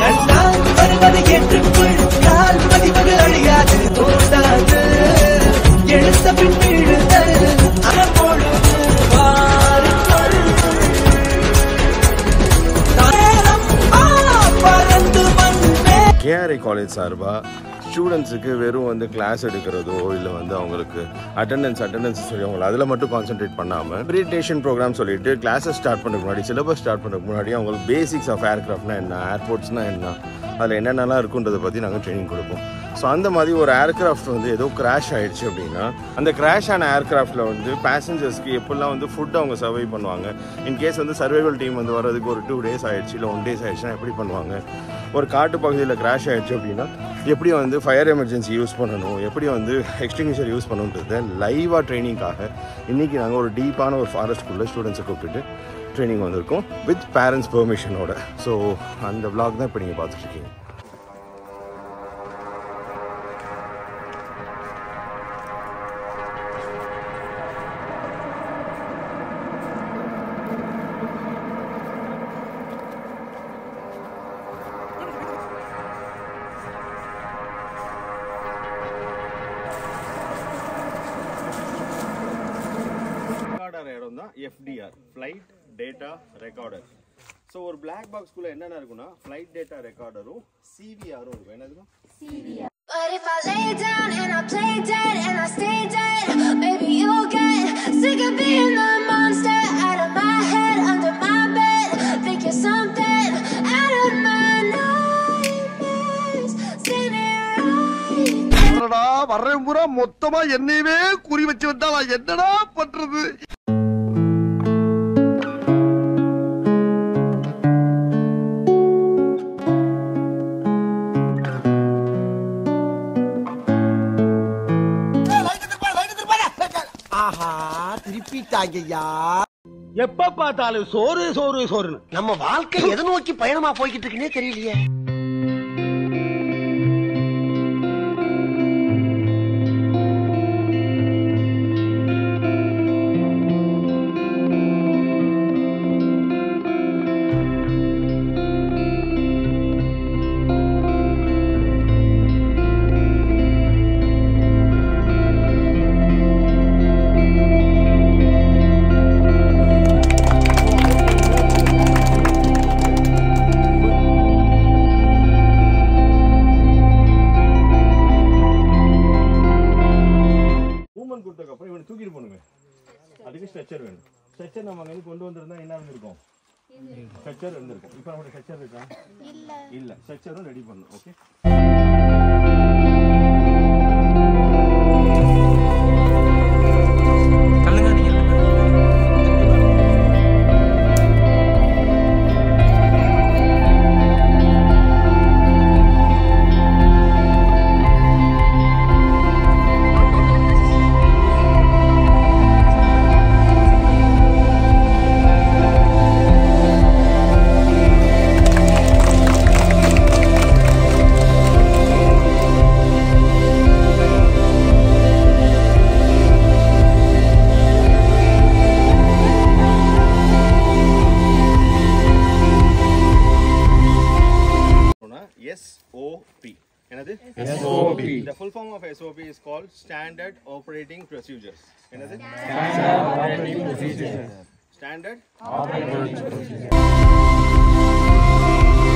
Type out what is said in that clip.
கண்ணால் வருவது ஏற்றுக்கொள் கால் பதிவது அழியாது தோண்டாது எழுத்த பின் விழுதல் அறப்பொழுது மாறிக்கொள் நேரம் ஆ பறந்து வந்தே கேஆர்ஐ காலேஜ் சார்பாக ஸ்டூடெண்ட்ஸுக்கு வெறும் வந்து கிளாஸ் எடுக்கிறதோ இல்லை வந்து அவங்களுக்கு அட்டெண்டன்ஸ் அட்டெண்டன்ஸ் சொல்லி அவங்களை அதில் மட்டும் கான்சென்ட்ரேட் பண்ணாமல் ப்ரீடேஷன் ப்ரோக்ராம் சொல்லிட்டு கிளாஸஸ் ஸ்டார்ட் பண்ணுறதுக்கு முன்னாடி சிலபஸ் ஸ்டார்ட் பண்ணுறதுக்கு முன்னாடி அவங்களுக்கு பேசிக்ஸ் ஆஃப் ஏர்க்ராஃப்ட்னா என்ன ஏர்போர்ட்ஸ்னா என்ன அதில் என்னென்னலாம் இருக்குன்றதை பற்றி நாங்கள் ட்ரைனிங் கொடுப்போம் ஸோ அந்த மாதிரி ஒரு ஏர்க்ராஃப்ட் வந்து ஏதோ கிராஷ் ஆயிடுச்சு அப்படின்னா அந்த கிராஷ் ஆன ஏர்க்ராஃப்டில் வந்து பேசஞ்சர்ஸ்க்கு எப்படிலாம் வந்து ஃபுட் அவங்க சர்வை பண்ணுவாங்க இன்கேஸ் வந்து சர்வைவல் டீம் வந்து வர்றதுக்கு ஒரு டூ டேஸ் ஆயிடுச்சு இல்லை ஒன் டேஸ் ஆயிடுச்சுன்னா எப்படி பண்ணுவாங்க ஒரு காட்டு பகுதியில் கிராஷ் ஆயிடுச்சு அப்படின்னா எப்படி வந்து ஃபயர் எமர்ஜென்சி யூஸ் பண்ணணும் எப்படி வந்து எக்ஸ்டிங்ஷர் யூஸ் பண்ணணுன்றத லைவாக ட்ரைனிங்காக இன்றைக்கி நாங்கள் ஒரு டீப்பான ஒரு ஃபாரஸ்ட்குள்ளே ஸ்டூடெண்ட்ஸை கூப்பிட்டுட்டு ட்ரைனிங் வந்திருக்கோம் வித் பேரண்ட்ஸ் பெர்மிஷனோட ஸோ அந்த vlog தான் இப்போ நீங்கள் பார்த்துட்ருக்கீங்க ரெக்கார்டர் இடம் தான் FDR flight data recorder so ஒரு பிளாக் பாக்ஸ்குள்ளே என்னென்ன இருக்குன்னா ஃப்ளைட் டேட்டா ரெக்கார்டரும் சிவிஆரும் இருக்கும் என்னதுக்கும் But if I lay down and I play dead and I stay dead, baby, you'll get sick of being the monster out of my head, under my bed. Think you're something out of my nightmares. Standing right என்னடா வர்றேன் பூரா மொத்தமா என்னையவே குறி வச்சு வந்தா நான் என்னடா பண்றது ஆஹா திருப்பிட்டாங்கய்யா எப்ப பார்த்தாலும் சோறு சோறு சோறுன்னு நம்ம வாழ்க்கை எதை நோக்கி பயணமா போய்கிட்டு இருக்குன்னே தெரியலையே மூமெண்ட் கொடுத்ததுக்கப்புறம் இவனை தூக்கிட்டு போகணுங்க அதுக்கு ஸ்ட்ரெச்சர் வேணும் ஸ்ட்ரெச்சர் நம்ம அங்கே கொண்டு வந்திருந்தா என்ன இருந்திருக்கும் ஸ்ட்ரெச்சர் இருந்திருக்கும் இப்போ நம்மளுடைய ஸ்ட்ரெச்சர் இருக்கா இல்ல ஸ்ட்ரெச்சரும் ரெடி பண்ணணும் ஓகே எஸ்ஓபி என்னது SOP. The full form of SOP is called Standard Operating Procedures. என்னது Standard Operating Procedures. Standard